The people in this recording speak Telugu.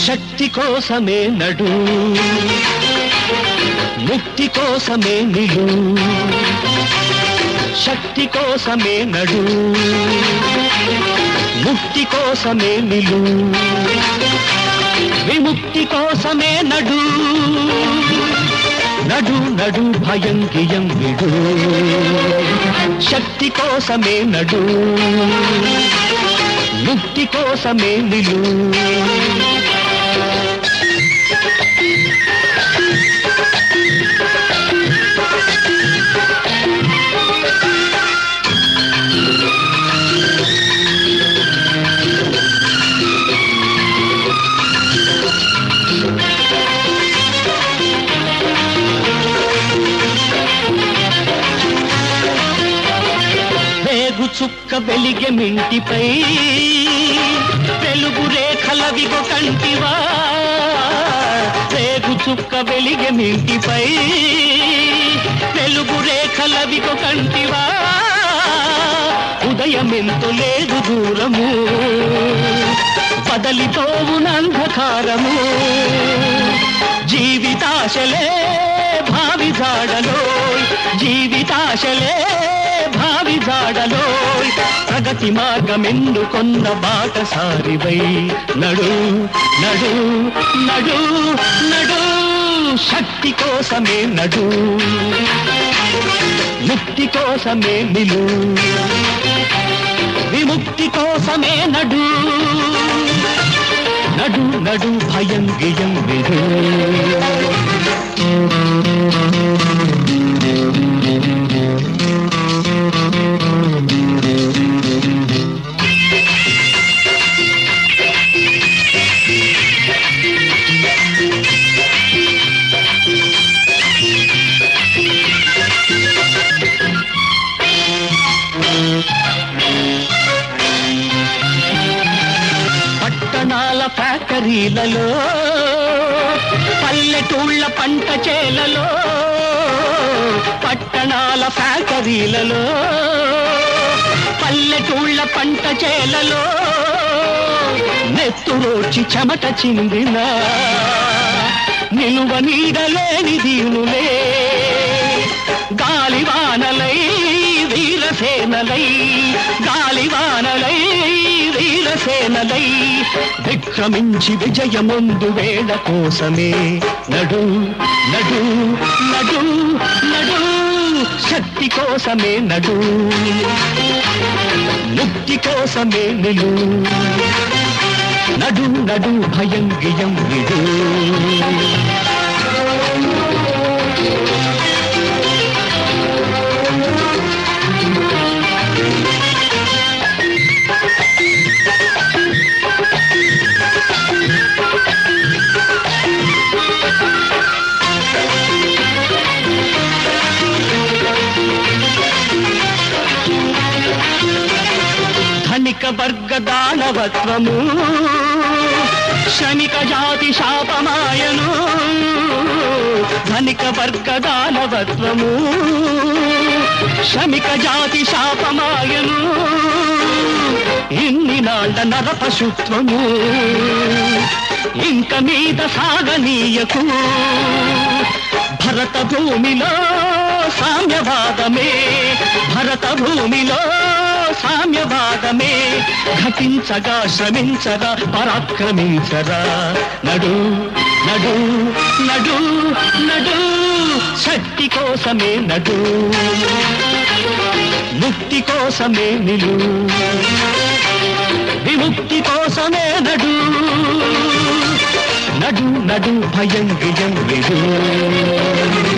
శక్తి కోసమే నడు ముక్తి కోసమే నిలు శక్తి కోసమే నడు ముక్తి కోసమే నిలు విముక్తి కోసమే నడు నడు నడు భయం గియం విడు శక్తి కోసమే నడు ముక్తి కోసమే నిలు వేగు చుక్క వెలిగె మింటిపై వెలుగు రేఖలవిగో కంటివా వేగు చుక్క వెలిగె మింటిపై వెలుగు రేఖలవిగో కంటివా ఉదయమెంతో లేదు దూరము బదలిపోవునంధకారము జీవితాశలే భావి జాడలో జీవితాశలే భావి జాడలో ప్రగతి మార్గమెందుకొన్న బాటసారివై నడు నడు నడు నడు శక్తి కోసమే నడు ముక్తి కోసమే నిలు విముక్తి కోసమే నడు నడు నడు భయం గియం విడు పట్టణాల ఫ్యాక్టరీలలో పల్లెటూళ్ళ పంట చేలలో పట్టణాల ఫ్యాక్టరీలలో పల్లెటూళ్ళ పంట చేలలో నెత్తురోచి చెమట చిందిన నిలువ నీడలేని దీనులే గాలివానలై వీరసేనలై గాలివానలై వీరసేనలై విక్రమించి విజయముందు వేళ కోసమే నడు నడు నడు నడు శక్తి కోసమే నడు ముక్తి కోసమే నిలు నడు నడు భయం గియం విడు ధనిక వర్గ దానవత్వము శ్రమిక జాతి శాపమాయను ధనిక వర్గ దానవత్వము శ్రమిక జాతి శాపమాయను ఇన్ని నాళ్ళ నరపశుత్వము ఇంక మీద సాగనీయకు భరత భూమిలో సామ్యవాదమే భరత భూమిలో సామ్యవాదమే ఘటించగా శ్రమించగా పరాక్రమించరా నడు నడు నడు నడు శక్తి కోసమే నడు ముక్తి కోసమే నిలు విముక్తి కోసమే నడు నడు నడు భయం విజం విడు